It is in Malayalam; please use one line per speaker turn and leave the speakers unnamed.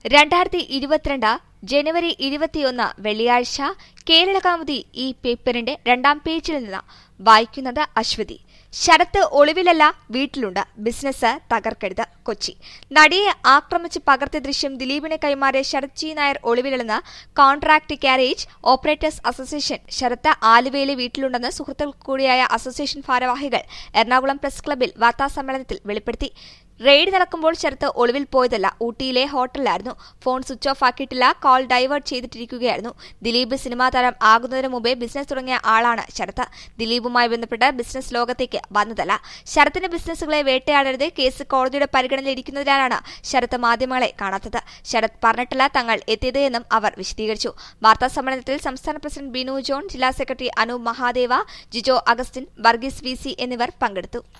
രണ്ടായിരത്തി ഇരുപത്തിരണ്ട് ജനുവരി ഇരുപത്തിയൊന്ന് വെള്ളിയാഴ്ച കേരളകൗമുദി ഈ പേപ്പറിന്റെ രണ്ടാം പേജിൽ നിന്ന് വായിക്കുന്നത് അശ്വതി ശരത്ത് ഒളിവിലല്ല വീട്ടിലുണ്ട് ബിസിനസ് തകർക്കരുത് കൊച്ചി നടിയെ ആക്രമിച്ച് പകർത്തിയ ദൃശ്യം ദിലീപിനെ കൈമാറിയ ശരത് ജി നായർ ഒളിവിലെന്ന് contract carriage operators association Sarath ആലുവയിലെ വീട്ടിലുണ്ടെന്ന് സുഹൃത്തുക്കൾ കൂടിയായ അസോസിയേഷൻ ഭാരവാഹികൾ എറണാകുളം പ്രസ് ക്ലബിൽ വാർത്താസമ്മേളനത്തിൽ വെളിപ്പെടുത്തി റെയ്ഡ് നടക്കുമ്പോൾ ശരത്ത് ഒളിവിൽ പോയതല്ല ഊട്ടിയിലെ ഹോട്ടലിലായിരുന്നു ഫോൺ സ്വിച്ച് ഓഫ് ആക്കിയിട്ടില്ല കോൾ ഡൈവേർട്ട് ചെയ്തിട്ടിരിക്കുകയായിരുന്നു ദിലീപ് സിനിമാ താരം ആകുന്നതിന് മുമ്പേ ബിസിനസ് തുടങ്ങിയ ആളാണ് ശരത്ത് ദിലീപുമായി ബന്ധപ്പെട്ട് ബിസിനസ് ലോകത്തേക്ക് വന്നതല്ല ശരത്തിന്റെ ബിസിനസ്സുകളെ വേട്ടയാടരുത് കേസ് കോടതിയുടെ പരിഗണനയിലിരിക്കുന്നതിനാലാണ് ശരത്ത് മാധ്യമങ്ങളെ കാണാത്തത് ശരത് പറഞ്ഞിട്ടില്ല തങ്ങൾ എത്തിയത് എന്നും അവർ വിശദീകരിച്ചു വാർത്താ സമ്മേളനത്തിൽ സംസ്ഥാന പ്രസിഡന്റ് ബിനു ജോൺ ജില്ലാ secretary Anoop Mahadeva Jijo Augustine Varghese V C എന്നിവർ പങ്കെടുത്തു